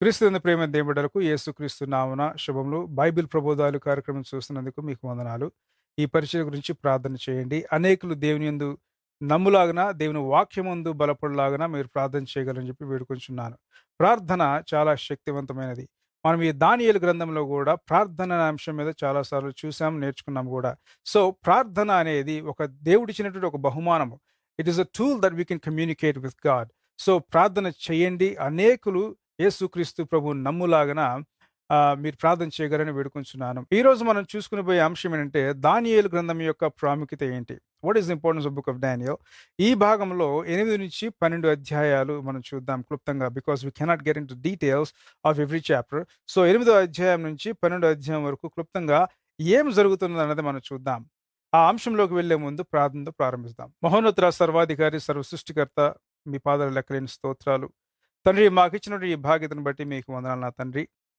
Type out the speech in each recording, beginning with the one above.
క్రీస్తు ప్రేమ దేవుడలకు యేసుక్రీస్తు నామన శుభములు బైబిల్ ప్రబోధాలు కార్యక్రమం చూస్తున్నందుకు మీకు వందనాలు ఈ పరిచయ గురించి ప్రార్థన చేయండి అనేకులు దేవుని యందు నమ్ములాగన దేవుని వాక్యమందు బలపడలాగన మీరు ప్రార్థన చేయగలని చెప్పి వేడుకొంచున్నాను ప్రార్థన చాలా శక్తివంతమైనది మనం ఈ దానియేలు గ్రంథంలో కూడా ప్రార్థన అనే అంశం మీద చాలాసార్లు చూసాం నేర్చుకున్నాం కూడా సో ప్రార్థన అనేది ఒక దేవుడిచ్చినటువంటి ఒక బహుమానము it is a tool that we can communicate with God so ప్రార్థన చేయండి అనేకులు యేసుక్రీస్తు ప్రభు నమ్ములాగన ఆ, మీరు ప్రార్థన చేయగలని వేడుకుంటున్నాను ఈ రోజు మనం చూసుకుని పోయే అంశం ఏంటంటే దానియేలు గ్రంథం యొక్క ప్రాముఖ్యత ఏంటి what is importance of book of Daniel ఈ భాగంలో ఎనిమిది నుంచి పన్నెండు అధ్యాయాలు మనం చూద్దాం క్లుప్తంగా because we cannot get into details of every chapter so ఎనిమిదో అధ్యాయం నుంచి పన్నెండో అధ్యాయం వరకు క్లుప్తంగా ఏం జరుగుతున్నది అన్నది మనం చూద్దాం ఆ అంశంలోకి వెళ్లే ముందు ప్రార్థనతో ప్రారంభిస్తాం మహోన్నత సర్వాధికారి సర్వ సృష్టికర్త మీ పాదాల లెక్కలేని స్తోత్రాలు తండ్రి మాకు ఇచ్చినటువంటి ఈ బాధ్యతను బట్టి మీకు వందనాలు నా తండ్రి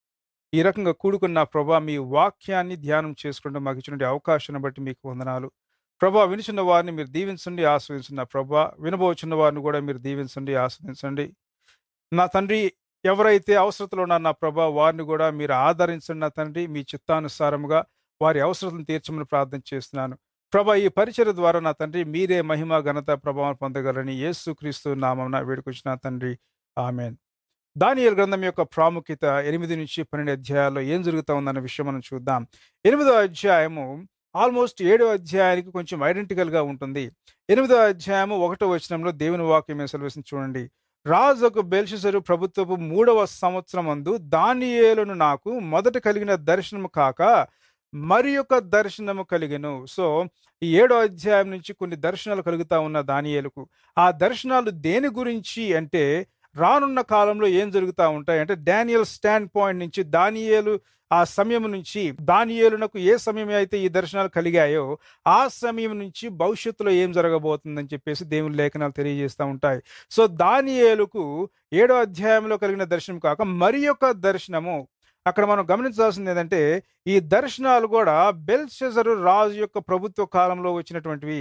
ఈ రకంగా కూడుకున్న ప్రభా మీ వాక్యాన్ని ధ్యానం చేసుకుంటూ మాకు ఇచ్చినటువంటి అవకాశాన్ని బట్టి మీకు వందనాలు ప్రభా వినుచున్న వారిని మీరు దీవించండి ఆస్వాదించిన ప్రభా వినబోచున్న వారిని కూడా మీరు దీవించండి ఆస్వాదించండి నా తండ్రి ఎవరైతే అవసరతలో ఉన్నారో నా ప్రభా వారిని కూడా మీరు ఆదరించండి నా తండ్రి మీ చిత్తానుసారముగా వారి అవసరతను తీర్చమని ప్రార్థన చేస్తున్నాను ప్రభా ఈ పరిచయ ద్వారా నా తండ్రి మీరే మహిమ ఘనత ప్రభావం పొందగలని యేసుక్రీస్తు నామమున వేడుకొచ్చిన తండ్రి ఆమెన్ దానియేలు గ్రంథం యొక్క ప్రాముఖ్యత ఎనిమిది నుంచి పన్నెండు అధ్యాయాల్లో ఏం జరుగుతా ఉందన్న విషయం మనం చూద్దాం ఎనిమిదో అధ్యాయము ఆల్మోస్ట్ ఏడో అధ్యాయానికి కొంచెం ఐడెంటికల్ గా ఉంటుంది ఎనిమిదో అధ్యాయము ఒకటో వచనంలో దేవుని వాక్యం ఏం సెలవుస్తుంది చూడండి రాజుకు బెల్షిసరు ప్రభుత్వపు మూడవ సంవత్సరం అందు దానియేలును నాకు మొదట కలిగిన దర్శనము కాక మరి యొక్క దర్శనము కలిగెను సో ఈ ఏడో అధ్యాయం నుంచి కొన్ని దర్శనాలు కలుగుతా ఉన్న దానియేలుకు ఆ దర్శనాలు దేని గురించి అంటే రానున్న కాలంలో ఏం జరుగుతూ ఉంటాయి అంటే డానియల్ స్టాండ్ పాయింట్ నుంచి దానియేలు ఆ సమయం నుంచి దానియేలునకు ఏ సమయం అయితే ఈ దర్శనాలు కలిగాయో ఆ సమయం నుంచి భవిష్యత్తులో ఏం జరగబోతుందని చెప్పేసి దేవుని లేఖనాలు తెలియజేస్తూ ఉంటాయి సో దానియేలుకు ఏడో అధ్యాయంలో కలిగిన దర్శనం కాక మరి యొక్క దర్శనము అక్కడ మనం గమనించాల్సింది ఏంటంటే ఈ దర్శనాలు కూడా బెల్షెజరు రాజు యొక్క ప్రభుత్వ కాలంలో వచ్చినటువంటివి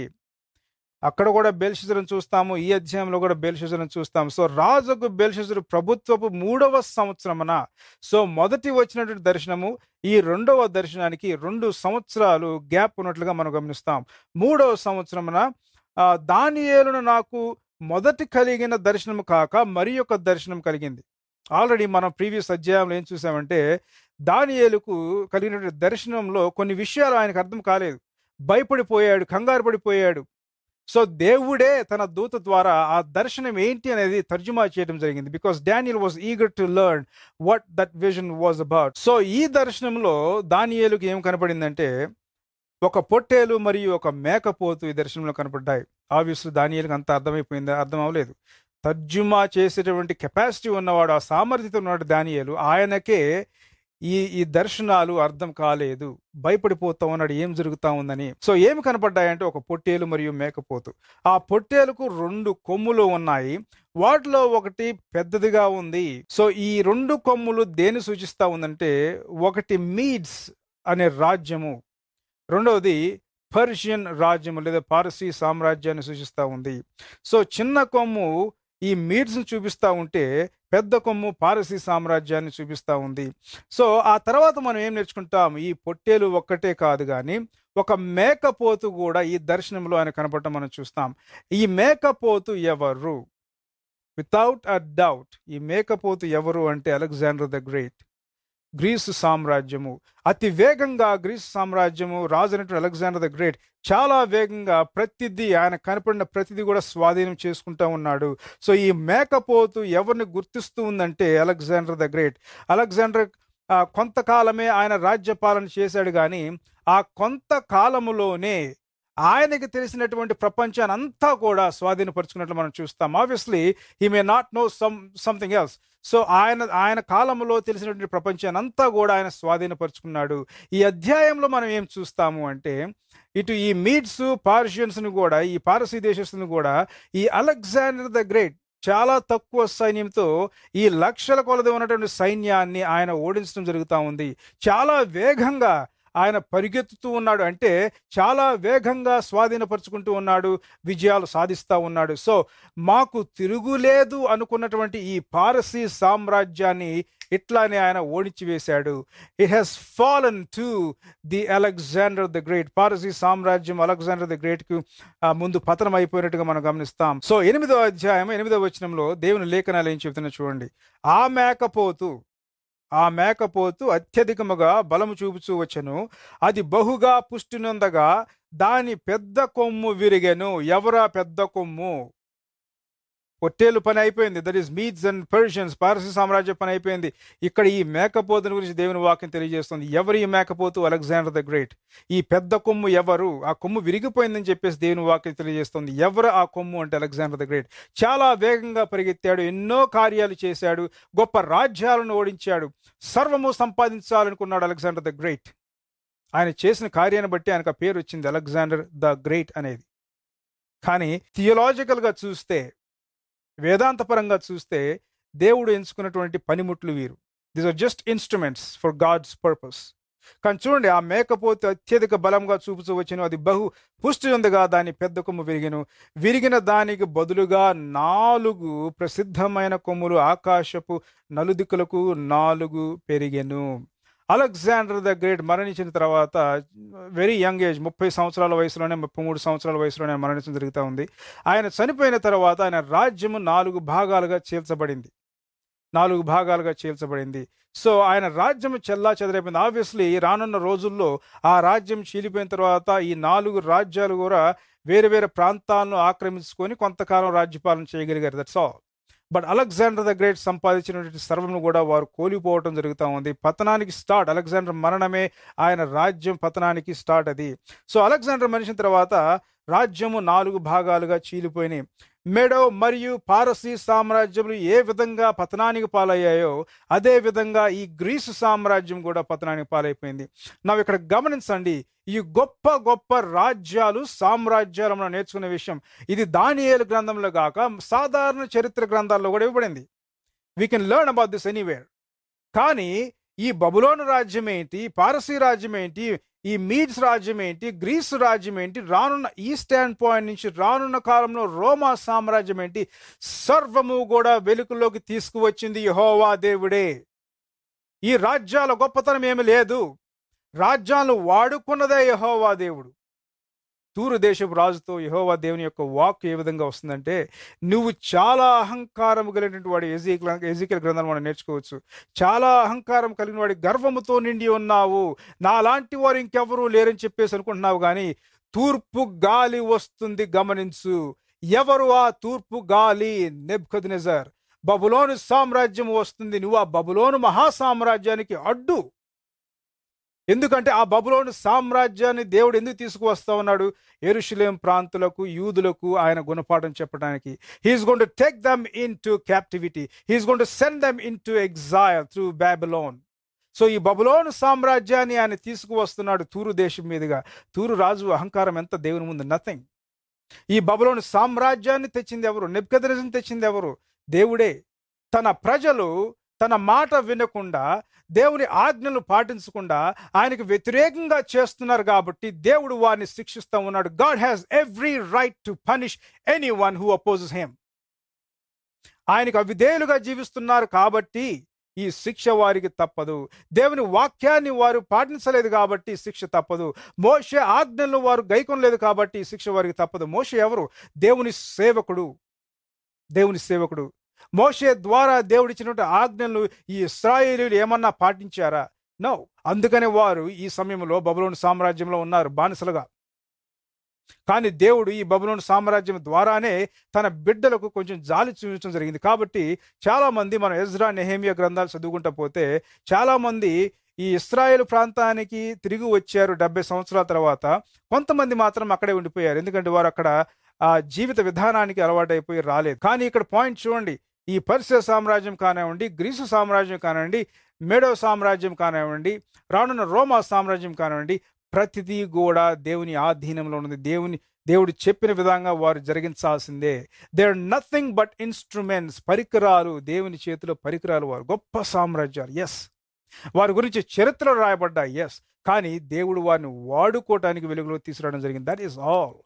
అక్కడ కూడా బెల్షెజర్ని చూస్తాము ఈ అధ్యాయంలో కూడా బెల్షెజర్ని చూస్తాము సో రాజుకు బెల్షెజరు ప్రభుత్వపు మూడవ సంవత్సరమున సో మొదటి వచ్చినటువంటి దర్శనము ఈ రెండవ దర్శనానికి రెండు సంవత్సరాలు గ్యాప్ ఉన్నట్లుగా మనం గమనిస్తాం మూడవ సంవత్సరమున ఆ, దానియేలును నాకు మొదటి కలిగిన దర్శనము కాక మరి యొక్క దర్శనం కలిగింది ఆల్రెడీ మనం ప్రీవియస్ అధ్యాయంలో ఏం చూసామంటే దానియేలుకు కలిగినటువంటి దర్శనంలో కొన్ని విషయాలు ఆయనకు అర్థం కాలేదు భయపడిపోయాడు కంగారు పడిపోయాడు సో దేవుడే తన దూత ద్వారా ఆ దర్శనం ఏంటి అనేది తర్జుమా చేయడం జరిగింది because Daniel was eager to learn what that vision was about so ఈ దర్శనంలో దానియేలుకి ఏం కనపడిందంటే ఒక పొట్టేలు మరియు ఒక మేకపోతు ఈ దర్శనంలో కనపడ్డాయి ఆబ్వియస్లీ దానియేలుకి అంత అర్థమైపోయింది అర్థం అవ్వలేదు తర్జుమా చేసేటువంటి కెపాసిటీ ఉన్నవాడు ఆ సామర్థ్యత ఉన్నవాడు దానియేలు ఆయనకే ఈ ఈ దర్శనాలు అర్థం కాలేదు భయపడిపోతా ఉన్నాడు ఏం జరుగుతా ఉందని సో ఏమి కనపడ్డాయంటే ఒక పొట్టేలు మరియు మేకపోతు ఆ పొట్టేలుకు రెండు కొమ్ములు ఉన్నాయి వాటిలో ఒకటి పెద్దదిగా ఉంది సో ఈ రెండు కొమ్ములు దేని సూచిస్తా ఉందంటే ఒకటి మీడ్స్ అనే రాజ్యము రెండవది పర్షియన్ రాజ్యము లేదా పారసీ సామ్రాజ్యాన్ని సూచిస్తా ఉంది సో చిన్న కొమ్ము ఈ మీడ్స్ చూపిస్తా ఉంటే పెద్ద కొమ్ము పారసీ సామ్రాజ్యాన్ని చూపిస్తా ఉంది సో ఆ తర్వాత మనం ఏం నేర్చుకుంటాం ఈ పొట్టేలు ఒక్కటే కాదు కానీ ఒక మేకపోతు కూడా ఈ దర్శనంలో ఆయన కనపడటం మనం చూస్తాం ఈ మేకపోతు ఎవరు వితౌట్ అ డౌట్ ఈ మేకపోతు ఎవరు అంటే అలెగ్జాండర్ ద గ్రేట్ గ్రీసు సామ్రాజ్యము అతి వేగంగా గ్రీసు సామ్రాజ్యము రాజు అయినటువంటి అలెగ్జాండర్ ద గ్రేట్ చాలా వేగంగా ప్రతిదీ ఆయన కనపడిన ప్రతిదీ కూడా స్వాధీనం చేసుకుంటా ఉన్నాడు సో ఈ మేకపోతు ఎవరిని గుర్తిస్తూ ఉందంటే అలెగ్జాండర్ ద గ్రేట్ అలెగ్జాండర్ ఆ, కొంతకాలమే ఆయన రాజ్యపాలన చేశాడు కానీ ఆ కొంతకాలములోనే ఆయనకి తెలిసినటువంటి ప్రపంచాన్ని అంతా కూడా స్వాధీనపరుచుకున్నట్లు మనం చూస్తాం obviously he may not know some something else so ఆయన ఆయన కాలంలో తెలిసినటువంటి ప్రపంచాన్ని అంతా కూడా ఆయన స్వాధీనపరుచుకున్నాడు ఈ అధ్యాయంలో మనం ఏం చూస్తాము అంటే ఇటు ఈ మీడ్స్ పార్షియన్స్ను కూడా ఈ పారసీ దేశస్తుని కూడా ఈ అలెగ్జాండర్ ద గ్రేట్ చాలా తక్కువ సైన్యంతో ఈ లక్షల కొలది ఉన్నటువంటి సైన్యాన్ని ఆయన ఓడించడం జరుగుతూ ఉంది చాలా వేగంగా ఆయన పరిగెత్తుతూ ఉన్నాడు అంటే చాలా వేగంగా స్వాధీనపరుచుకుంటూ ఉన్నాడు విజయాలు సాధిస్తూ ఉన్నాడు సో మాకు తిరుగులేదు అనుకున్నటువంటి ఈ పారసీ సామ్రాజ్యాన్ని ఇట్లానే ఆయన ఓడించి వేశాడు it he's fallen to the Alexander the great పారసీ సామ్రాజ్యం అలెగ్జాండర్ ద గ్రేట్ కు ఆ, ముందు పతనం అయిపోయినట్టుగా మనం గమనిస్తాం సో ఎనిమిదో అధ్యాయం ఎనిమిదో వచనంలో దేవుని లేఖనాలు ఏం చెబుతున్నా చూడండి ఆ మేకపోతు ఆ మేకపోతు అత్యధికముగా బలము చూపుచూ వచ్చెను అది బహుగా పుష్టినందగా దాని పెద్ద కొమ్ము విరిగెను ఎవరా పెద్ద కొమ్ము పొట్టేలు పని అయిపోయింది that is Medes and Persians పారసీ సామ్రాజ్య పని అయిపోయింది ఇక్కడ ఈ మేకపోతుని గురించి దేవుని వాక్యం తెలియజేస్తుంది ఎవరు ఈ మేకపోతు అలెగ్జాండర్ ద గ్రేట్ ఈ పెద్ద కొమ్ము ఎవరు ఆ కొమ్ము విరిగిపోయిందని చెప్పేసి దేవుని వాక్యం తెలియజేస్తుంది ఎవరు ఆ కొమ్ము అంటే అలెగ్జాండర్ ద గ్రేట్ చాలా వేగంగా పరిగెత్తాడు ఎన్నో కార్యాలు చేశాడు గొప్ప రాజ్యాలను ఓడించాడు సర్వము సంపాదించాలనుకున్నాడు అలెగ్జాండర్ ద గ్రేట్ ఆయన చేసిన కార్యాన్ని బట్టి ఆయనకు ఆ పేరు వచ్చింది అలెగ్జాండర్ ద గ్రేట్ అనేది కానీ థియలాజికల్గా చూస్తే వేదాంతపరంగా చూస్తే దేవుడు ఎంచుకున్నటువంటి పనిముట్లు వీరు these are just instruments for God's purpose కానీ చూడండి ఆ మేకపోతే అత్యధిక బలంగా చూపుతూ వచ్చెను అది బహు పుష్టి ఉందిగా దాని పెద్ద కొమ్ము విరిగెను విరిగిన దానికి బదులుగా నాలుగు ప్రసిద్ధమైన కొమ్ములు ఆకాశపు నలుదిక్కులకు నాలుగు పెరిగెను అలెగ్జాండర్ ద గ్రేట్ మరణించిన తర్వాత వెరీ యంగ్ ఏజ్ ముప్పై సంవత్సరాల వయసులోనే ముప్పై మూడు సంవత్సరాల వయసులోనే మరణించడం జరుగుతూ ఉంది ఆయన చనిపోయిన తర్వాత ఆయన రాజ్యము నాలుగు భాగాలుగా చీల్చబడింది నాలుగు భాగాలుగా చీల్చబడింది సో ఆయన రాజ్యం చెల్లా చెదరైపోయింది ఆబ్వియస్లీ రానున్న రోజుల్లో ఆ రాజ్యం చీలిపోయిన తర్వాత ఈ నాలుగు రాజ్యాలు కూడా వేరే వేరే ప్రాంతాలను ఆక్రమించుకొని కొంతకాలం రాజ్యపాలన చేయగలిగారు that's all but Alexander the great సంపాదించినటువంటి సర్వము కూడా వారు కోల్పోవటం జరుగుతూ ఉంది పతనానికి స్టార్ట్ అలెగ్జాండర్ మరణమే ఆయన రాజ్యం పతనానికి స్టార్ట్ అది సో అలెగ్జాండర్ మనిషిన తర్వాత రాజ్యము నాలుగు భాగాలుగా చీలిపోయినాయి మెడో మరియు పారసీ సామ్రాజ్యములు ఏ విధంగా పతనానికి పాలయ్యాయో అదే విధంగా ఈ గ్రీసు సామ్రాజ్యం కూడా పతనానికి పాలైపోయింది ನಾವು ఇక్కడ గమనించండి ఈ గొప్ప గొప్ప రాజ్యాలు సామ్రాజ్యాలు మనం నేర్చుకునే విషయం ఇది దానియేలు గ్రంథంలో కాక సాధారణ చరిత్ర గ్రంథాల్లో కూడా ఇవ్వబడింది we can learn about this anywhere కానీ ఈ బబులోను రాజ్యం ఏంటి పారసీ రాజ్యం ఏంటి ఈ మీడ్స్ రాజ్యం ఏంటి గ్రీస్ రాజ్యం ఏంటి రానున్న ఈ స్టాండ్ పాయింట్ నుంచి రానున్న కాలంలో రోమా సామ్రాజ్యం ఏంటి సర్వము కూడా వెలుగులోకి తీసుకువచ్చింది యెహోవా దేవుడే ఈ రాజ్యాల గొప్పతనం ఏమి లేదు రాజ్యాలను వాడుకున్నదే యెహోవా దేవుడు తూరు దేశపు రాజుతో యెహోవా దేవుని యొక్క వాక్ ఏ విధంగా వస్తుందంటే నువ్వు చాలా అహంకారం కలిగినటువంటి వాడు ఎజికల్ ఎజికల్ గ్రంథాలు మనం నేర్చుకోవచ్చు చాలా అహంకారం కలిగిన వాడి గర్వముతో నిండి ఉన్నావు నాలాంటి వారు ఇంకెవరూ లేరని చెప్పేసి అనుకుంటున్నావు కానీ తూర్పు గాలి వస్తుంది గమనించు ఎవరు ఆ తూర్పు గాలి నెబ్కద్నెజర్ బబులోను సామ్రాజ్యం వస్తుంది నువ్వు ఆ బబులోను మహాసామ్రాజ్యానికి అడ్డు ఎందుకంటే ఆ బబులోను సామ్రాజ్యాన్ని దేవుడు ఎందుకు తీసుకువస్తా ఉన్నాడు ఎరుషులేం ప్రాంతులకు యూదులకు ఆయన గుణపాఠం చెప్పడానికి he's gone to take them into captivity he's gone to send them into exile through Babylon so ఈ బబులోను సామ్రాజ్యాన్ని ఆయన తీసుకువస్తున్నాడు తూరు దేశం మీదుగా తూరు రాజు అహంకారం ఎంత దేవుని ముందు నథింగ్ ఈ బబులోను సామ్రాజ్యాన్ని తెచ్చింది ఎవరు నెబ్కదరిజం తెచ్చింది ఎవరు దేవుడే తన ప్రజలు తన మాట వినకుండా దేవుని ఆజ్ఞలు పాటించకుండా ఆయనకు వ్యతిరేకంగా చేస్తున్నారు కాబట్టి దేవుడు వారిని శిక్షిస్తూ ఉన్నాడు God has every right to punish anyone who opposes him ఆయనకు అవిధేయులుగా జీవిస్తున్నారు కాబట్టి ఈ శిక్ష వారికి తప్పదు దేవుని వాక్యాన్ని వారు పాటించలేదు కాబట్టి శిక్ష తప్పదు మోషే ఆజ్ఞలను వారు గైకొనలేదు కాబట్టి ఈ శిక్ష వారికి తప్పదు మోషే ఎవరు దేవుని సేవకుడు దేవుని సేవకుడు మోషే ద్వారా దేవుడిచ్చినటువంటి ఆజ్ఞలను ఈ ఇస్రాయేలీలు ఏమన్నా పాటించారా నో అందుకనే వారు ఈ సమయంలో బబులోని సామ్రాజ్యంలో ఉన్నారు బానిసలుగా కానీ దేవుడు ఈ బబులోని సామ్రాజ్యం ద్వారానే తన బిడ్డలకు కొంచెం జాలి చూపించడం జరిగింది కాబట్టి చాలా మంది మనం ఎజ్రా నెహేమియా గ్రంథాలు చదువుకుంటా పోతే చాలా మంది ఈ ఇస్రాయేల్ ప్రాంతానికి తిరిగి వచ్చారు డెబ్బై సంవత్సరాల తర్వాత కొంతమంది మాత్రం అక్కడే ఉండిపోయారు ఎందుకంటే వారు అక్కడ ఆ జీవిత విధానానికి అలవాటైపోయి రాలేదు కానీ ఇక్కడ పాయింట్ చూడండి ఈ పర్షియా సామ్రాజ్యం కానివ్వండి గ్రీసు సామ్రాజ్యం కానివ్వండి మేడో సామ్రాజ్యం కానివ్వండి రానున్న రోమా సామ్రాజ్యం కానివ్వండి ప్రతిదీ కూడా దేవుని ఆధీనంలో ఉన్నది దేవుని దేవుడు చెప్పిన విధంగా వారు జరిగించాల్సిందే they are nothing but instruments పరికరాలు దేవుని చేతిలో పరికరాలు వారు గొప్ప సామ్రాజ్యాలు ఎస్ వారి గురించి చరిత్రలో రాయబడ్డాయి ఎస్ కానీ దేవుడు వారిని వాడుకోవటానికి వెలుగులో తీసుకురావడం జరిగింది that is all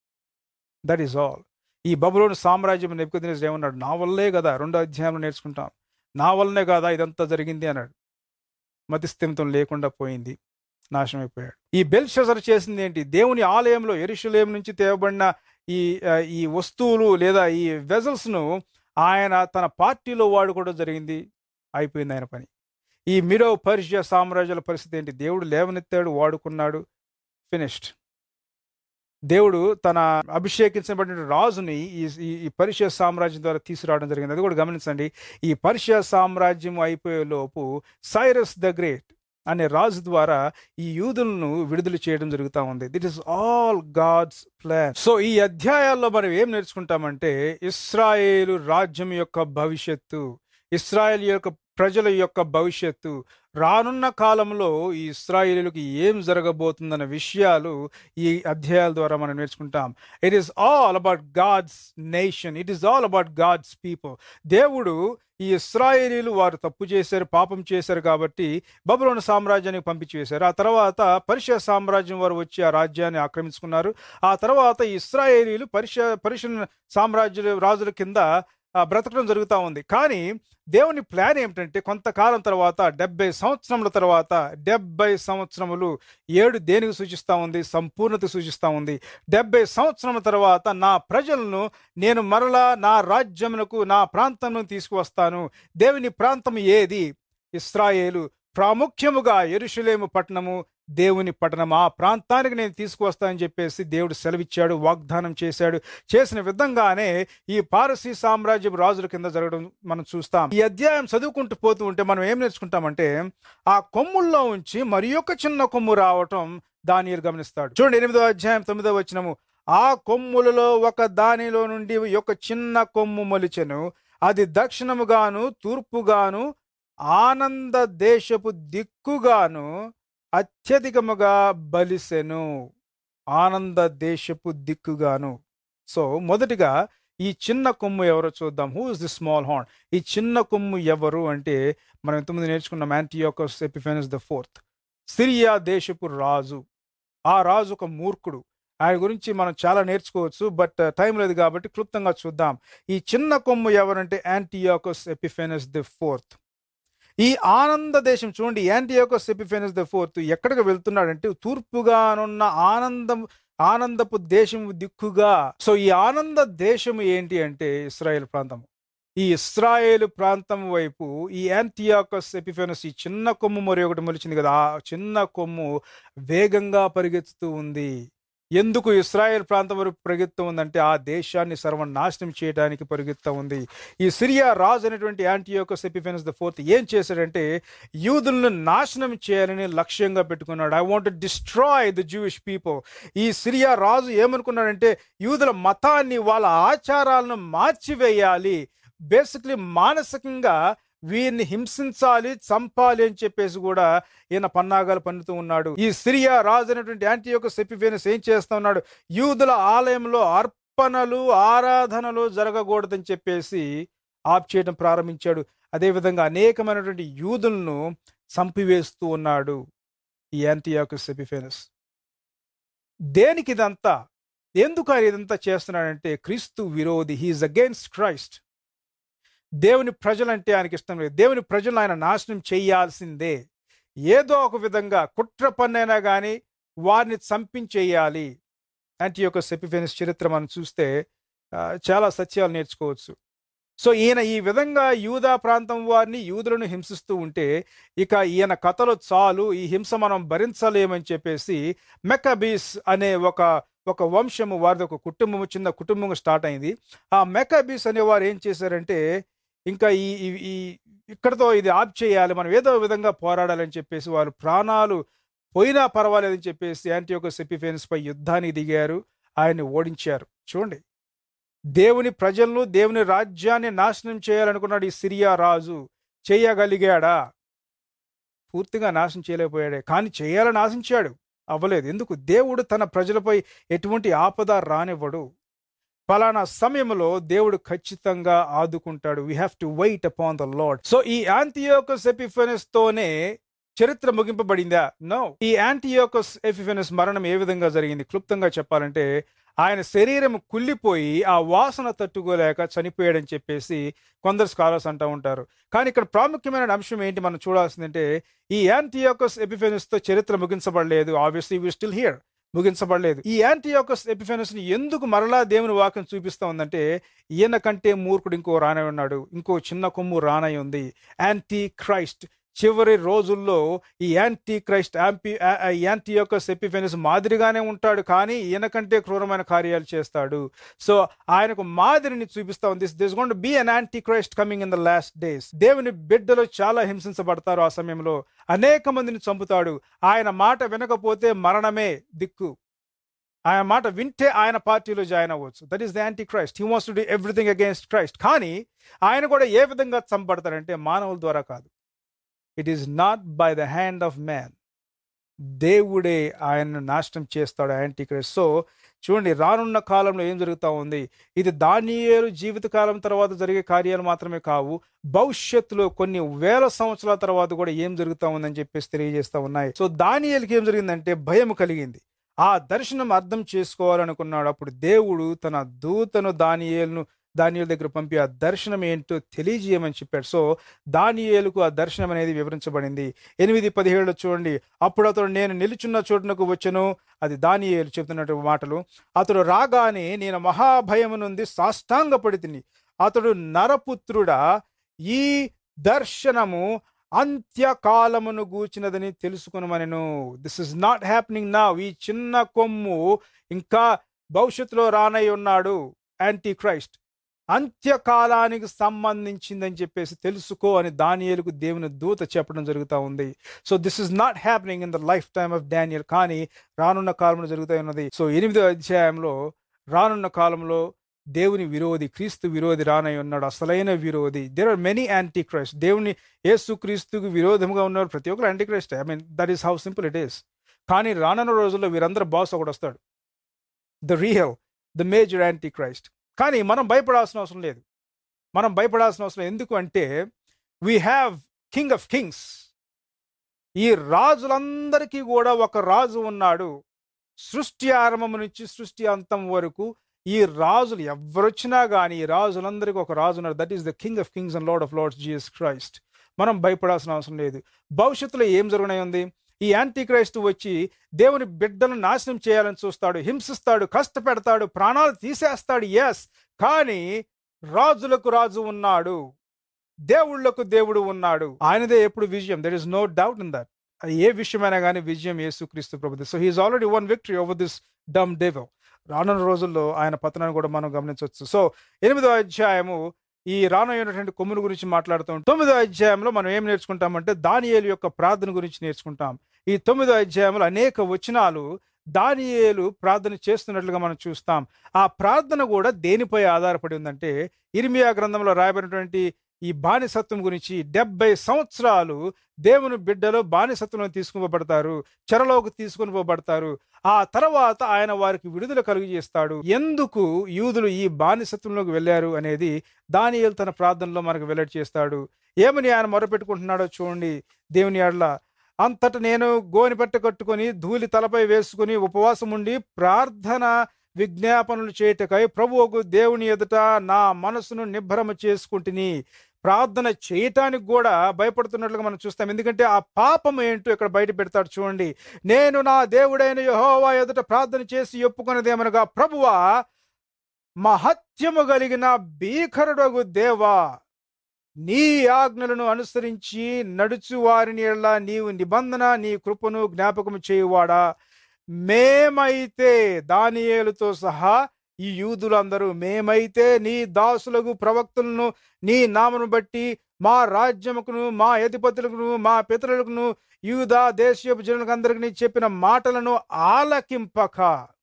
that is all ఈ బబులోని సామ్రాజ్యం నెప్పుకొద్దిన ఏమన్నాడు నా వల్లే కదా రెండో అధ్యాయంలో నేర్చుకుంటాం నా వల్లనే కదా ఇదంతా జరిగింది అన్నాడు మతిస్థిమితం లేకుండా పోయింది నాశనం అయిపోయాడు ఈ బెల్షజర్ చేసింది ఏంటి దేవుని ఆలయంలో ఎరుషులేం నుంచి తేవబడిన ఈ ఆ, ఈ వస్తువులు లేదా ఈ వెజల్స్ ను ఆయన తన పార్టీలో వాడుకోవడం జరిగింది అయిపోయింది ఆయన పని ఈ మిడో పర్షియా సామ్రాజ్యాల పరిస్థితి ఏంటి దేవుడు లేవనెత్తాడు వాడుకున్నాడు ఫినిష్డ్ దేవుడు తన అభిషేకించబడిన రాజుని ఈ ఈ- ఈ పర్షియా సామ్రాజ్యం ద్వారా తీసుకురావడం జరిగింది అది కూడా గమనించండి ఈ పర్షియా సామ్రాజ్యం అయిపోయే లోపు సైరస్ ద గ్రేట్ అనే రాజు ద్వారా ఈ యూదులను విడుదల చేయడం జరుగుతూ ఉంది that is all God's plan so ఈ అధ్యాయాల్లో మనం ఏం నేర్చుకుంటామంటే ఇస్రాయేలు రాజ్యం యొక్క భవిష్యత్తు ఇస్రాయేల్ యొక్క ప్రజల యొక్క భవిష్యత్తు రానున్న కాలంలో ఈ ఇస్రాయేలుకి ఏం జరగబోతుందన్న విషయాలు ఈ అధ్యాయాల ద్వారా మనం నేర్చుకుంటాం it is all about God's nation it is all about God's people దేవుడు ఈ ఇస్రాయేలీలు వారు తప్పు చేశారు పాపం చేశారు కాబట్టి బబులోని సామ్రాజ్యానికి పంపించి వేశారు ఆ తర్వాత పరిష సామ్రాజ్యం వారు వచ్చి ఆ రాజ్యాన్ని ఆక్రమించుకున్నారు ఆ తర్వాత ఈ ఇస్రాయేలీలు పరిష పరిషన్ సామ్రాజ్య రాజుల కింద ఆ, బ్రతకడం జరుగుతూ ఉంది కానీ దేవుని ప్లాన్ ఏమిటంటే కొంతకాలం తర్వాత డెబ్బై సంవత్సరముల తర్వాత డెబ్బై సంవత్సరములు ఏడు దేనికి సూచిస్తూ ఉంది సంపూర్ణత సూచిస్తూ ఉంది డెబ్బై సంవత్సరముల తర్వాత నా ప్రజలను నేను మరలా నా రాజ్యమునకు నా ప్రాంతంను తీసుకువస్తాను దేవుని ప్రాంతం ఏది ఇస్రాయేలు ప్రాముఖ్యముగా ఎరుషులేము పట్టణము దేవుని పట్టణం ఆ ప్రాంతానికి నేను తీసుకువస్తానని చెప్పేసి దేవుడు సెలవిచ్చాడు వాగ్దానం చేశాడు చేసిన విధంగానే ఈ పారసీ సామ్రాజ్యం రాజుల కింద జరగడం మనం చూస్తాం ఈ అధ్యాయం చదువుకుంటూ పోతూ ఉంటే మనం ఏం నేర్చుకుంటామంటే ఆ కొమ్ముల్లో ఉంచి మరి ఒక చిన్న కొమ్ము రావటం దాని గమనిస్తాడు చూడండి ఎనిమిదో అధ్యాయం తొమ్మిదో వచ్చినము ఆ కొమ్ములలో ఒక దానిలో నుండి ఒక చిన్న కొమ్ము మొలిచెను అది దక్షిణముగాను తూర్పుగాను ఆనంద దేశపు దిక్కుగాను అత్యధికముగా బలిసెను ఆనంద దేశపు దిక్కుగాను సో మొదటిగా ఈ చిన్న కొమ్ము ఎవరో చూద్దాం who is the small horn ఈ చిన్న కొమ్ము ఎవరు అంటే మనం ఇంతకుముందు నేర్చుకున్న Antiochus Epiphanes the fourth Syria దేశపు రాజు ఆ రాజు ఒక మూర్ఖుడు ఆయన గురించి మనం చాలా నేర్చుకోవచ్చు బట్ టైం లేదు కాబట్టి క్లుప్తంగా చూద్దాం ఈ చిన్న కొమ్ము ఎవరంటే యాంటీయోకస్ ఎపిఫెనస్ ది ఫోర్త్ ఈ ఆనంద దేశం చూడండి యాంటీయోకస్ ఎపిఫెనస్ ద ఫోర్త్ ఎక్కడికి వెళ్తున్నాడంటే తూర్పుగానున్న ఆనందం ఆనందపు దేశం దిక్కుగా సో ఈ ఆనంద దేశం ఏంటి అంటే ఇస్రాయేల్ ప్రాంతం ఈ ఇస్రాయేల్ ప్రాంతం వైపు ఈ యాంటియాకస్ ఎపిఫెనస్ ఈ చిన్న కొమ్ము మరి ఒకటి మొలిచింది కదా ఆ చిన్న కొమ్ము వేగంగా పరిగెత్తుతూ ఉంది ఎందుకు ఇస్రాయేల్ ప్రాంతం వరకు పరిగెత్తు ఉందంటే ఆ దేశాన్ని సర్వనాశనం చేయడానికి పరిగెత్తా ఉంది ఈ సిరియా రాజు అనేటువంటి యాంటీయోకస్ ఎపిఫెనస్ ద ఫోర్త్ ఏం చేశాడంటే యూదులను నాశనం చేయాలని లక్ష్యంగా పెట్టుకున్నాడు I want destroy the Jewish people ఈ సిరియా రాజు ఏమనుకున్నాడంటే యూదుల మతాన్ని వాళ్ళ ఆచారాలను మార్చివేయాలి బేసిక్లీ మానసికంగా వీరిని హింసించాలి చంపాలి అని చెప్పేసి కూడా ఈయన పన్నాగాలు పన్నుతూ ఉన్నాడు ఈ సిరియా రాజు అయినటువంటి యాంటీయోక సెపిఫేనస్ ఏం చేస్తా ఉన్నాడు యూదుల ఆలయంలో అర్పణలు ఆరాధనలు జరగకూడదని చెప్పేసి ఆప్ చేయడం ప్రారంభించాడు అదేవిధంగా అనేకమైనటువంటి యూదులను చంపివేస్తూ ఉన్నాడు ఈ యాంటీయాకస్ ఎపిఫెనస్ దేనికి ఇదంతా ఎందుకు ఆయన ఇదంతా చేస్తున్నాడంటే క్రీస్తు విరోధి హీఈస్ అగేన్స్ట్ క్రైస్ట్ దేవుని ప్రజలంటే ఆయనకి ఇష్టం లేదు దేవుని ప్రజలను ఆయన నాశనం చేయాల్సిందే ఏదో ఒక విధంగా కుట్ర పన్నైనా కానీ వారిని చంపించేయాలి అంటే యొక్క సెపిఫెనిస్ చరిత్ర మనం చూస్తే ఆ, చాలా సత్యాలు నేర్చుకోవచ్చు సో ఈయన ఈ విధంగా యూదా ప్రాంతం వారిని యూదులను హింసిస్తూ ఉంటే ఇక ఈయన కథలు చాలు ఈ హింస మనం భరించలేమని చెప్పేసి మెకబీస్ అనే ఒక ఒక వంశము వారిది ఒక కుటుంబము చిన్న కుటుంబం స్టార్ట్ అయింది ఆ మెకబీస్ అనే వారు ఏం చేశారంటే ఇంకా ఈ ఈ- ఈ ఇక్కడతో ఇది ఆప్ చేయాలి మనం ఏదో విధంగా పోరాడాలని చెప్పేసి వారు ప్రాణాలు పోయినా పర్వాలేదని చెప్పేసి యాంటీయోక సెపిఫెన్స్ పై యుద్ధానికి దిగారు ఆయన్ని ఓడించారు చూడండి దేవుని ప్రజలను దేవుని రాజ్యాన్ని నాశనం చేయాలనుకున్నాడు ఈ సిరియా రాజు చేయగలిగాడా పూర్తిగా నాశనం చేయలేకపోయాడే కానీ చేయాలని ఆశించాడు అవ్వలేదు ఎందుకు దేవుడు తన ప్రజలపై ఎటువంటి ఆపద రానివ్వడు ఫలానా సమయంలో దేవుడు ఖచ్చితంగా ఆదుకుంటాడు we have to wait upon the Lord so ఈ యాంతియోకస్ ఎపిఫెనస్ తోనే చరిత్ర ముగింపబడిందా నో ఈ యాంటీయోకస్ ఎఫిఫెనస్ మరణం ఏ విధంగా జరిగింది క్లుప్తంగా చెప్పాలంటే ఆయన శరీరం కుళ్ళిపోయి ఆ వాసన తట్టుకోలేక చనిపోయాడని చెప్పేసి కొందరు స్కాలర్స్ అంటూ ఉంటారు కానీ ఇక్కడ ప్రాముఖ్యమైన అంశం ఏంటి మనం చూడాల్సిందంటే ఈ యాంటీయోకస్ ఎపిఫెనస్ తో చరిత్ర ముగించబడలేదు ఆబ్వియస్లీ వీ స్టిల్ హియర్ ముగించబడలేదు ఈ యాంటీయోకస్ ఎపిఫెనస్ ని ఎందుకు మరలా దేవుని వాక్యం చూపిస్తా ఉందంటే ఈయన కంటే మూర్ఖుడు ఇంకో రానై ఉన్నాడు ఇంకో చిన్న కొమ్ము రానై ఉంది యాంటీ క్రైస్ట్ చివరి రోజుల్లో ఈ యాంటీ క్రైస్ట్ యాంపీ యాంటీయోకస్ ఎపిఫెనస్ మాదిరిగానే ఉంటాడు కానీ ఈయన కంటే క్రూరమైన కార్యాలు చేస్తాడు సో ఆయనకు మాదిరిని చూపిస్తా ఉంది this gone be an antichrist coming in the last days దేవుని బిడ్డలు చాలా హింసించబడతారు ఆ సమయంలో అనేక మందిని చంపుతాడు ఆయన మాట వినకపోతే మరణమే దిక్కు ఆయన మాట వింటే ఆయన పార్టీలో జాయిన్ అవ్వచ్చు that is the antichrist he wants to do everything against Christ కానీ ఆయన కూడా ఏ విధంగా చంపడతాడంటే మానవుల ద్వారా కాదు it is not by the hand of man దేవుడే ఆయనను నాశనం చేస్తాడు యాంటీ క్రైస్ట్ సో చూడండి రానున్న కాలంలో ఏం జరుగుతూ ఉంది ఇది దానియేలు జీవిత కాలం తర్వాత జరిగే కార్యాలు మాత్రమే కావు భవిష్యత్తులో కొన్ని వేల సంవత్సరాల తర్వాత కూడా ఏం జరుగుతూ ఉందని చెప్పేసి తెలియజేస్తా ఉన్నాయి సో దానియేలుకి ఏం జరిగిందంటే భయం కలిగింది ఆ దర్శనం అర్థం చేసుకోవాలనుకున్నాడు అప్పుడు దేవుడు తన దూతను దానియేలును దానియేలు దగ్గర పంపి ఆ దర్శనం ఏంటో తెలియజేయమని చెప్పాడు సో దానియేలుకు ఆ దర్శనం అనేది వివరించబడింది ఎనిమిది పదిహేడులో చూడండి అప్పుడు అతడు నేను నిలుచున్న చోటునకు వచ్చను అది దానియేలు చెప్తున్నట్టు మాటలు అతడు రాగానే నేను మహాభయము నుండి సాష్టాంగపడి తిని అతడు నరపుత్రుడా ఈ దర్శనము అంత్యకాలమును గూచినదని తెలుసుకునమనెను దిస్ ఇస్ నాట్ హ్యాపెనింగ్ నా ఈ చిన్న కొమ్ము ఇంకా భవిష్యత్తులో రానై ఉన్నాడు యాంటీ క్రైస్ట్ అంత్యకాలానికి సంబంధించిందని చెప్పేసి తెలుసుకో అని దానియేలుకు దేవుని దూత చెప్పడం జరుగుతూ ఉంది so this is not happening in the lifetime of Daniel కానీ రానున్న కాలంలో జరుగుతూ ఉన్నది సో ఎనిమిదో అధ్యాయంలో రానున్న కాలంలో దేవుని విరోధి క్రీస్తు విరోధి రానై ఉన్నాడు అసలైన విరోధి there are many antichrist దేవుని యేసు క్రీస్తుకు విరోధంగా ఉన్నారు ప్రతి ఒక్కరు antichrist I mean that is how simple it is కానీ రానున్న రోజుల్లో వీరందరూ బాస్ ఒకడు వస్తాడు the real the major antichrist కానీ మనం భయపడాల్సిన అవసరం లేదు మనం భయపడాల్సిన అవసరం ఎందుకు అంటే we have king of kings ఈ రాజులందరికీ కూడా ఒక రాజు ఉన్నాడు సృష్టి ఆరంభం నుంచి సృష్టి అంతం వరకు ఈ రాజులు ఎవరొచ్చినా కానీ ఈ రాజులందరికీ ఒక రాజు ఉన్నారు that is the king of kings and lord of lords Jesus Christ మనం భయపడాల్సిన అవసరం లేదు భవిష్యత్తులో ఏం జరగనే ఉంది ఈ యాంటీ క్రైస్ట్ వచ్చి దేవుని బిడ్డలను నాశనం చేయాలని చూస్తాడు హింసిస్తాడు కష్టపెడతాడు ప్రాణాలు తీసేస్తాడు ఎస్ కానీ రాజులకు రాజు ఉన్నాడు దేవుళ్లకు దేవుడు ఉన్నాడు ఆయనదే ఎప్పుడు విజయం there is no doubt in that అది ఏ విషయమైనా కానీ విజయం యేసుక్రీస్తు ప్రభుత్వం so he's already won victory over this dumb devil రానున్న రోజుల్లో ఆయన పతనాన్ని కూడా మనం గమనించవచ్చు సో ఎనిమిదో అధ్యాయము ఈ రానయ్యేటువంటి కొమ్మును గురించి మాట్లాడుతూ తొమ్మిదో అధ్యాయంలో మనం ఏం నేర్చుకుంటామంటే దానియేలు యొక్క ప్రార్థన గురించి నేర్చుకుంటాం ఈ తొమ్మిదో అధ్యాయంలో అనేక వచనాలు దానియేలు ప్రార్థన చేస్తున్నట్లుగా మనం చూస్తాం ఆ ప్రార్థన కూడా దేనిపై ఆధారపడి ఉందంటే ఇర్మియా గ్రంథంలో రాయబడినటువంటి ఈ బానిసత్వం గురించి డెబ్బై సంవత్సరాలు దేవుని బిడ్డలు బానిసత్వంలో తీసుకుపోబడతారు చెరలోకి తీసుకుని పోబడతారు ఆ తర్వాత ఆయన వారికి విడుదల కలుగజేస్తాడు ఎందుకు యూదులు ఈ బానిసత్వంలోకి వెళ్ళారు అనేది దానియేలు తన ప్రార్థనలో మనకు వెల్లడి చేస్తాడు ఏమని ఆయన మొరపెట్టుకుంటున్నాడో చూడండి దేవుని ఆడల అంతట నేను గోని పట్ట కట్టుకొని ధూళి తలపై వేసుకుని ఉపవాసం ఉండి ప్రార్థన విజ్ఞాపనలు చేయటకై ప్రభువుకు దేవుని ఎదుట నా మనసును నిబ్బరమ చేసుకుంటుని ప్రార్థన చేయటానికి కూడా భయపడుతున్నట్లుగా మనం చూస్తాం ఎందుకంటే ఆ పాపం ఏంటో ఇక్కడ బయట పెడతాడు చూడండి నేను నా దేవుడైన యహోవా ఎదుట ప్రార్థన చేసి ఒప్పుకున్నదేమనగా ప్రభువా మహత్యము కలిగిన భీకరుడగు దేవా నీ ఆజ్ఞలను అనుసరించి నడుచు వారిని ఎడల నీవు నిబంధన నీ కృపను జ్ఞాపకము చేయువాడా మేమైతే దానియేలుతో సహా ఈ యూదులందరూ మేమైతే నీ దాసులకు ప్రవక్తలను నీ నామను బట్టి మా రాజ్యముకును మా అధిపతులకును మా పితరులకును యూదా దేశీయపు జనులకు అందరికి చెప్పిన మాటలను ఆలకింపక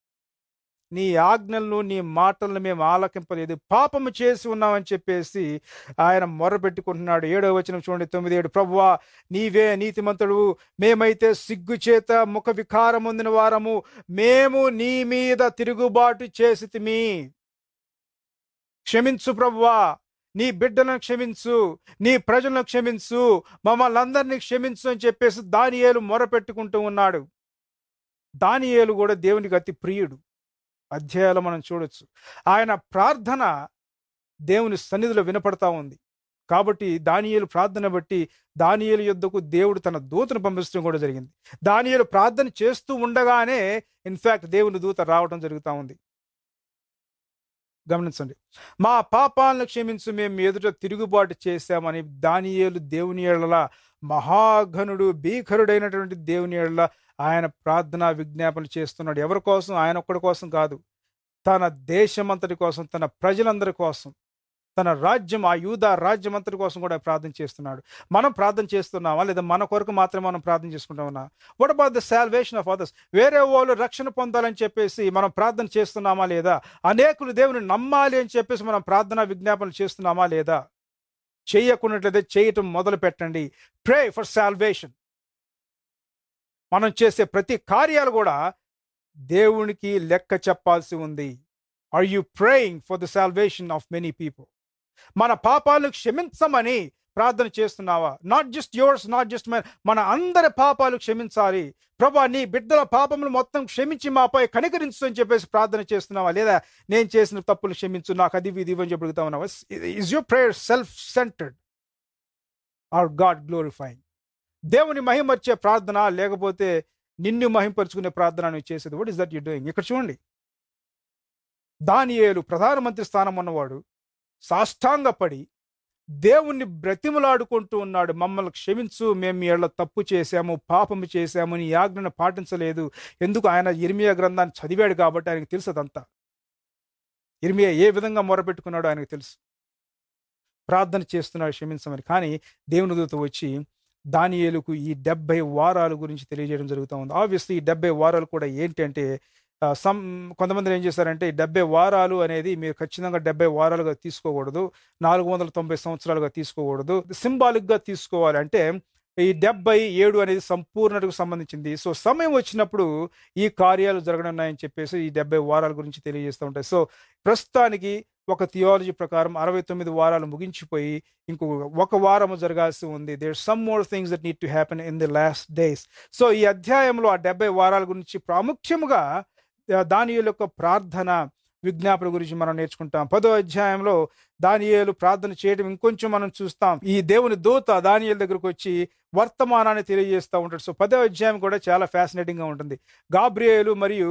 నీ ఆజ్ఞలను నీ మాటలను మేము ఆలకింపలేదు పాపము చేసి ఉన్నామని చెప్పేసి ఆయన మొరబెట్టుకుంటున్నాడు ఏడో వచనం చూడండి తొమ్మిది ఏడు ప్రభువా నీవే నీతిమంతుడు మేమైతే సిగ్గు చేత ముఖ వికారం పొందిన వారము మేము నీ మీద తిరుగుబాటు చేసితిమి క్షమించు ప్రభువా నీ బిడ్డలను క్షమించు నీ ప్రజలను క్షమించు మమ్మల్ని అందరినీ క్షమించు అని చెప్పేసి దానియేలు మొరపెట్టుకుంటూ ఉన్నాడు దానియేలు కూడా దేవునికి అతి ప్రియుడు అధ్యాయాలు మనం చూడొచ్చు ఆయన ప్రార్థన దేవుని సన్నిధిలో వినపడతా ఉంది కాబట్టి దానియేలు ప్రార్థన బట్టి దానియేలు యుద్ధకు దేవుడు తన దూతను పంపించడం కూడా జరిగింది దానియేలు ప్రార్థన చేస్తూ ఉండగానే ఇన్ఫాక్ట్ దేవుని దూత రావడం జరుగుతూ ఉంది గమనించండి మా పాపాలను క్షమించు మేము ఎదుట తిరుగుబాటు చేశామని దానియేలు దేవుని ఏళ్ళ మహాఘనుడు భీకరుడైనటువంటి దేవుని ఏళ్ళ ఆయన ప్రార్థన విజ్ఞాపన చేస్తున్నాడు ఎవరి కోసం ఆయన ఒక్కడి కోసం కాదు తన దేశమంతటి కోసం తన ప్రజలందరి కోసం తన రాజ్యం ఆ యూదా రాజ్యం అంతటి కోసం కూడా ప్రార్థన చేస్తున్నాడు మనం ప్రార్థన చేస్తున్నామా లేదా మన కొరకు మాత్రమే మనం ప్రార్థన చేసుకుంటామన్నా what about the salvation of others వేరే వాళ్ళు రక్షణ పొందాలని చెప్పేసి మనం ప్రార్థన చేస్తున్నామా లేదా అనేకులు దేవుని నమ్మాలి అని చెప్పేసి మనం ప్రార్థన విజ్ఞాపనలు చేస్తున్నామా లేదా చేయకున్నట్లయితే చేయటం మొదలు పెట్టండి ప్రే ఫర్ సాల్వేషన్ మనం చేసే ప్రతి కార్యాలు కూడా దేవునికి లెక్క చెప్పాల్సి ఉంది are you praying for the salvation of many people మన పాపాలు క్షమించమని ప్రార్థన చేస్తున్నావా not just yours not just మన అందరి పాపాలు క్షమించాలి ప్రభా నీ బిడ్డల పాపములు మొత్తం క్షమించి మాపై కనికరించు అని చెప్పేసి ప్రార్థన చేస్తున్నావా లేదా నేను చేసిన తప్పులు క్షమించు నాకు అది ఇది అని చెప్పి అడుగుతా ఉన్నావా is your prayer self centred or God glorifying దేవుని మహిమర్చే ప్రార్థన లేకపోతే నిన్ను మహింపరుచుకునే ప్రార్థన నువ్వు చేసేది what is that you doing ఇక్కడ చూడండి దానియేలు ప్రధానమంత్రి స్థానం ఉన్నవాడు సాష్టాంగపడి దేవుణ్ణి బ్రతిమలాడుకుంటూ ఉన్నాడు మమ్మల్ని క్షమించు మేము మీ ఏళ్ళ తప్పు చేశాము పాపము చేశాము నీ ఆజ్ఞను పాటించలేదు ఎందుకు ఆయన ఇర్మియా గ్రంథాన్ని చదివాడు కాబట్టి ఆయనకు తెలుసు అదంతా ఇర్మియా ఏ విధంగా మొరపెట్టుకున్నాడో ఆయనకు తెలుసు ప్రార్థన చేస్తున్నాడు క్షమించమని కానీ దేవుని దూత వచ్చి దానియేలుకు ఈ డెబ్బై వారాల గురించి తెలియజేయడం జరుగుతూ ఉంది ఆబ్వియస్లీ ఈ డెబ్బై వారాలు కూడా ఏంటంటే సమ్ కొంతమంది ఏం చేశారంటే ఈ డెబ్బై వారాలు అనేది మీరు ఖచ్చితంగా డెబ్బై వారాలుగా తీసుకోకూడదు నాలుగు వందల తొంభై సంవత్సరాలుగా తీసుకోకూడదు సింబాలిక్ గా తీసుకోవాలి అంటే ఈ డెబ్బై ఏడు అనేది సంపూర్ణతకు సంబంధించింది సో సమయం వచ్చినప్పుడు ఈ కార్యాలు జరగనున్నాయని చెప్పేసి ఈ డెబ్బై వారాల గురించి తెలియజేస్తూ ఉంటాయి సో ప్రస్తుతానికి ఒక థియాలజీ ప్రకారం అరవై తొమ్మిది వారాలు ముగించిపోయి ఇంకో ఒక వారము జరగాల్సి ఉంది there some more things that need to happen in the last days so ఈ అధ్యాయంలో ఆ డెబ్బై వారాల గురించి ప్రాముఖ్యముగా దాని యొక్క ప్రార్థన విజ్ఞాపన గురించి మనం నేర్చుకుంటాం పదో అధ్యాయంలో దానియేలు ప్రార్థన చేయడం ఇంకొంచెం మనం చూస్తాం ఈ దేవుని దూత దానియేలు దగ్గరకు వచ్చి వర్తమానాన్ని తెలియజేస్తూ ఉంటాడు సో పదో అధ్యాయం కూడా చాలా ఫ్యాసినేటింగ్ గా ఉంటుంది గాబ్రియేలు మరియు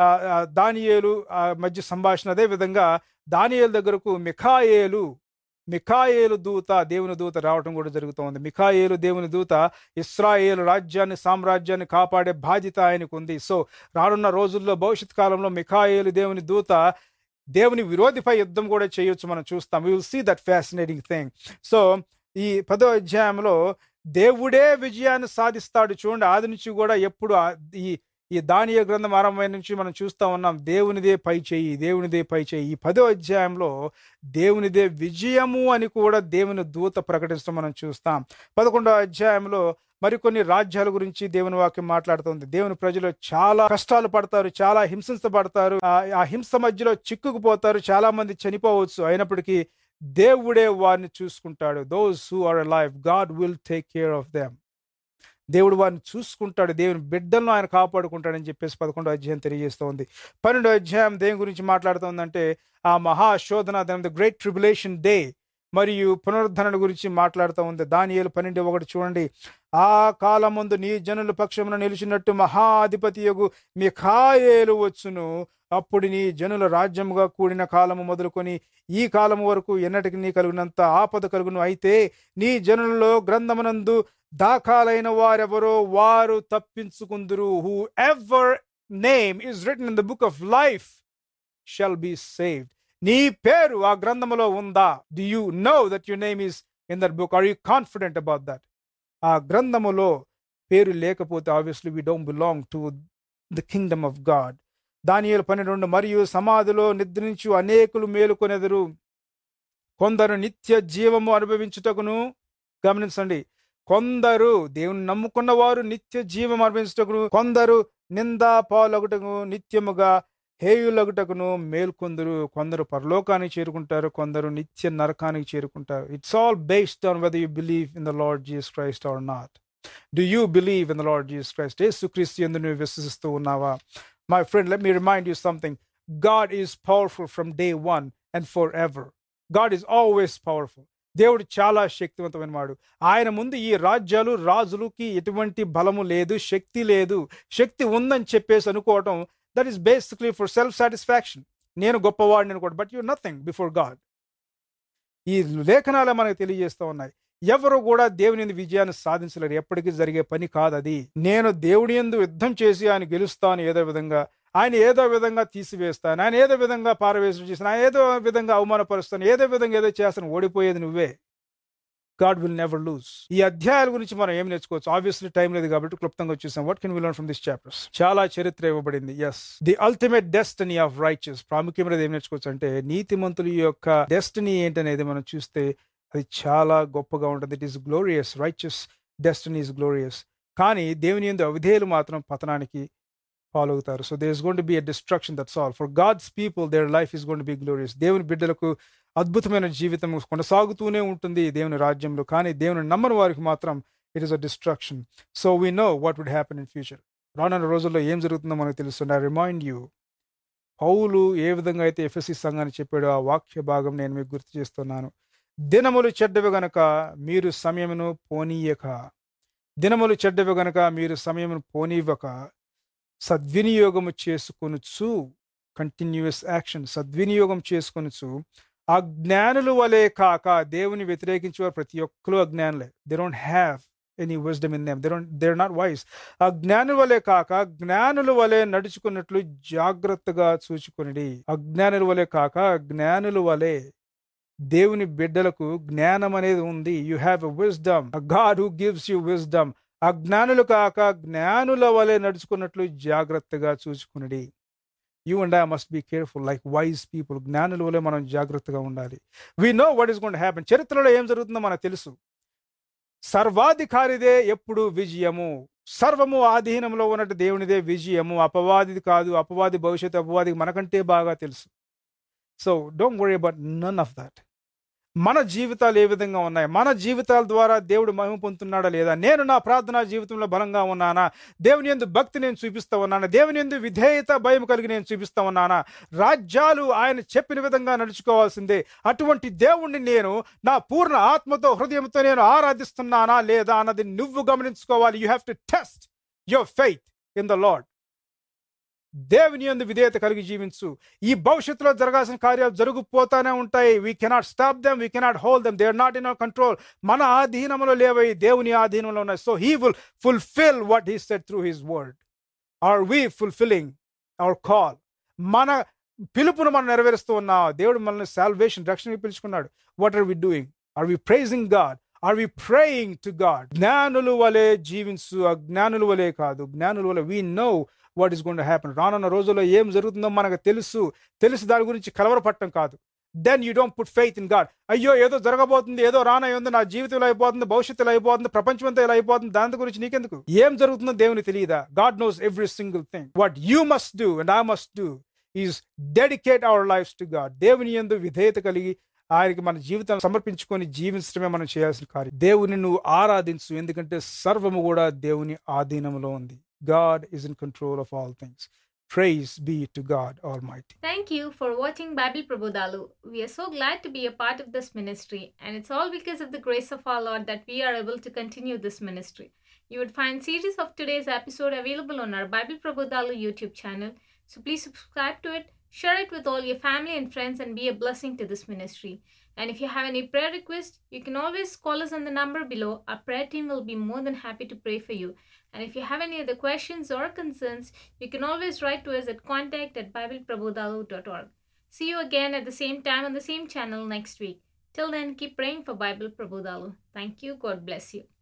దానియేలు మధ్య సంభాషణ అదే విధంగా దానియేలు దగ్గరకు మిఖాయేలు మిఖాయేలు దూత దేవుని దూత రావటం కూడా జరుగుతోంది మిఖాయేలు దేవుని దూత ఇస్రాయేలు రాజ్యాన్ని సామ్రాజ్యాన్ని కాపాడే బాధ్యత ఆయనకు ఉంది సో రానున్న రోజుల్లో భవిష్యత్ కాలంలో మిఖాయేలు దేవుని దూత దేవుని విరోధిపై యుద్ధం కూడా చేయొచ్చు మనం చూస్తాం will see that fascinating thing so ఈ పదో అధ్యాయంలో దేవుడే విజయాన్ని సాధిస్తాడు చూడండి ఆది నుంచి కూడా ఎప్పుడు ఈ ఈ దానియ గ్రంథం ఆరంభమైన నుంచి మనం చూస్తా ఉన్నాం దేవునిదే పై చేయి దేవునిదే పై చేయి ఈ పదో అధ్యాయంలో దేవునిదే విజయము అని కూడా దేవుని దూత ప్రకటించడం మనం చూస్తాం పదకొండో అధ్యాయంలో మరికొన్ని రాజ్యాల గురించి దేవుని వాక్యం మాట్లాడుతుంది దేవుని ప్రజలు చాలా కష్టాలు పడతారు చాలా హింసించబడతారు ఆ హింస మధ్యలో చిక్కుకుపోతారు చాలా మంది చనిపోవచ్చు అయినప్పటికీ దేవుడే వారిని చూసుకుంటాడు those who are life God will take care of them దేవుడు వారిని చూసుకుంటాడు దేవుని బిడ్డలను ఆయన కాపాడుకుంటాడని చెప్పేసి పదకొండో అధ్యాయం తెలియజేస్తోంది పన్నెండో అధ్యాయం దేని గురించి మాట్లాడుతోందంటే ఆ మహాశోధన ద గ్రేట్ ట్రిబులేషన్ డే మరియు పునరుద్ధరణ గురించి మాట్లాడుతూ ఉంది దానియేలు పన్నెండు ఒకటి చూడండి ఆ కాలం ముందు నీ జనుల పక్షమున నిలిచినట్టు మహాధిపతి యొగు మిఖాయేలు వచ్చును అప్పుడు నీ జనుల రాజ్యముగా కూడిన కాలము మొదలుకొని ఈ కాలము వరకు ఎన్నటికి నీ కలుగునంత ఆపద కలుగును అయితే నీ జనులలో గ్రంథమునందు దాఖలైన వారెవరో వారు తప్పించుకుందురు whoever name is written in the book of life shall be saved నీ పేరు ఆ గ్రంథములో ఉందా do you know that your name is in that book are you confident about that ఆ గ్రంథములో పేరు లేకపోతే obviously we don't belong to the kingdom of God దానియేలు పన్నెండు మరియు సమాధిలో నిద్రించు అనేకులు మేలుకొనెదరు కొందరు నిత్య జీవము అనుభవించుటకును గమనించండి కొందరు దేవుని నమ్ముకున్న వారు నిత్య జీవం అనుభవించుటకును కొందరు నిందా పాలొకటకు నిత్యముగా హేయులగుటకును మేల్కొందరు కొందరు పరలోకానికి చేరుకుంటారు కొందరు నిత్య నరకానికి చేరుకుంటారు it's all based on whether you believe in the Lord Jesus Christ or not do you believe in the Lord Jesus Christ యేసుక్రీస్తు ఎందు నువ్వు విశ్వసిస్తూ ఉన్నావా my friend let me remind you something God is powerful from day one and forever God is always powerful దేవుడు చాలా శక్తివంతమైన వాడు ఆయన ముందు ఈ రాజ్యాలు రాజులకి ఎటువంటి బలము లేదు శక్తి లేదు శక్తి ఉందని చెప్పేసి అనుకోవటం that is basically for self satisfaction నేను గొప్పవాడిని అనుకోవడం but you nothing before God ఈ లేఖనాలే మనకు తెలియజేస్తూ ఉన్నాయి ఎవరు కూడా దేవుని యందు విజయాన్ని సాధించలేరు ఎప్పటికీ జరిగే పని కాదు అది నేను దేవుని యందు యుద్ధం చేసి ఆయన గెలుస్తాను ఏదో విధంగా ఆయన ఏదో విధంగా తీసివేస్తాను ఆయన ఏదో విధంగా పారవేశం చేస్తాను ఆయన ఏదో విధంగా అవమానపరుస్తాను ఏదో విధంగా ఏదో చేస్తాను ఓడిపోయేది నువ్వే గాడ్ విల్ నెవర్ లూజ్ ఈ అధ్యాయాల గురించి మనం ఏం నేర్చుకోవచ్చు ఆబ్వియస్లీ టైం లేదు కాబట్టి క్లుప్తంగా వచ్చేసాం what can we learn from this chapters చాలా చరిత్ర ఇవ్వబడింది is the ultimate destiny of righteous ప్రాముఖ్యమైనది ఏం నేర్చుకోవచ్చు అంటే నీతిమంతుల యొక్క డెస్టినీ ఏంటనేది మనం చూస్తే అది చాలా గొప్పగా ఉంటుంది it is glorious righteous destiny is glorious కానీ దేవుని ఎందు అవిధేయులు మాత్రం పతనానికి పాలవుతారు so there is gonna be a destruction that's all for God's people their life is gonna be glorious దేవుని బిడ్డలకు అద్భుతమైన జీవితం కొనసాగుతూనే ఉంటుంది దేవుని రాజ్యంలో కానీ దేవుని నమ్మని వారికి మాత్రం it is a destruction so we know what would happen in future రానున్న రోజుల్లో ఏం జరుగుతుందో మనకు తెలుస్తుంది ఐ రిమైండ్ యూ పౌలు ఏ విధంగా అయితే ఎఫ్ఎస్సి సంఘాన్ని చెప్పాడో ఆ వాక్య భాగం నేను మీకు గుర్తు చేస్తున్నాను దినములు చెడ్డవి గనక మీరు సమయమును పోనీయక దినములు చెడ్డవి గనక మీరు సమయమును పోనీయక సద్వినియోగము చేసుకొనుచు కంటిన్యూస్ యాక్షన్ సద్వినియోగం చేసుకొనుచు అజ్ఞానులు వలె కాక దేవుని వ్యతిరేకించేవారు ప్రతి ఒక్కరు అజ్ఞానులే they don't have any wisdom in them they don't they not wise అజ్ఞానుల వలె కాక జ్ఞానుల వలె నడుచుకున్నట్లు జాగ్రత్తగా చూచుకొనిడి అజ్ఞానుల వలె కాక జ్ఞానుల వలె దేవుని బిడ్డలకు జ్ఞానం అనేది ఉంది you have a wisdom God who gives you wisdom అజ్ఞానులు కాక జ్ఞానుల వలె నడుచుకున్నట్లు జాగ్రత్తగా చూచుకునడి you and I must be careful like wise people జ్ఞానుల వలె మనం జాగ్రత్తగా ఉండాలి we know what is gonna happen చరిత్రలో ఏం జరుగుతుందో మనకు తెలుసు సర్వాధికారిదే ఎప్పుడు విజయము సర్వము ఆధీనంలో ఉన్నట్టు దేవునిదే విజయము అపవాదిది కాదు అపవాది భవిష్యత్తు అపవాదికి మనకంటే బాగా తెలుసు so don't worry about none of that మన జీవితాలు ఏ విధంగా ఉన్నాయి మన జీవితాల ద్వారా దేవుడు మహిమ పొందుతున్నాడా లేదా నేను నా ప్రార్థనా జీవితంలో బలంగా ఉన్నానా దేవుని ఎందు భక్తి నేను చూపిస్తా ఉన్నానా దేవుని ఎందు విధేయత భయం కలిగి నేను చూపిస్తా ఉన్నానా రాజ్యాలు ఆయన చెప్పిన విధంగా నడుచుకోవాల్సిందే అటువంటి దేవుణ్ణి నేను నా పూర్ణ ఆత్మతో హృదయంతో నేను ఆరాధిస్తున్నానా లేదా అన్నది నువ్వు గమనించుకోవాలి you have to test your faith in the Lord దేవుని యందు విధేయత కలిగి జీవించు ఈ భవిష్యత్తులో జరగాల్సిన కార్యాలు జరుగుపోతానే ఉంటాయి we cannot stop them we cannot hold them they are not in our control మన ఆధీనంలో లేవై దేవుని ఆధీనంలో ఉన్నాయి so he will fulfil what he set through his word are we fulfilling our call మన పిలుపును మనం నెరవేరుస్తూ ఉన్నా దేవుడు మనల్ని సాల్వేషన్ రక్షణకి పిలుచుకున్నాడు what are we doing are we praising God are we praying to God జ్ఞానులు వలె జీవించు అజ్ఞానుల వలె కాదు జ్ఞానుల వలె we know what is gonna happen రానున్న రోజుల్లో ఏం జరుగుతుందో మనకు తెలుసు తెలిసి దాని గురించి కలవరపడటం కాదు then you don't put faith in God అయ్యో ఏదో జరగబోతుంది ఏదో రానయ్యింది నా జీవితంలో అయిపోతుంది భవిష్యత్తులో అయిపోతుంది ప్రపంచం అంతా ఇలా అయిపోతుంది దాని గురించి నీకెందుకు ఏం జరుగుతుందో దేవుని తెలియదా God knows every single thing what you must do and I must do is dedicate our life to God దేవుని ఎందు విధేయత కలిగి ఆయనకి మన జీవితాన్ని సమర్పించుకొని జీవించడమే మనం చేయాల్సిన కార్యం దేవుని నువ్వు ఆరాధించు ఎందుకంటే సర్వము కూడా దేవుని ఆధీనంలో ఉంది God is in control of all things praise be to God almighty Thank you for watching Bible Prabodhalu. We are so glad to be a part of this ministry, and it's all because of the grace of our Lord that we are able to continue this ministry. You would find series of today's episode available on our Bible Prabodhalu YouTube channel, so please subscribe to it, share it with all your family and friends, and be a blessing to this ministry. And if you have any prayer requests, you can always call us on the number below. Our prayer team will be more than happy to pray for you. And if you have any other questions or concerns, you can always write to us at contact at bibleprabodhalu.org. See you again at the same time on the same channel next week. Till then, keep praying for Bible Prabodhalu. Thank you. God bless you.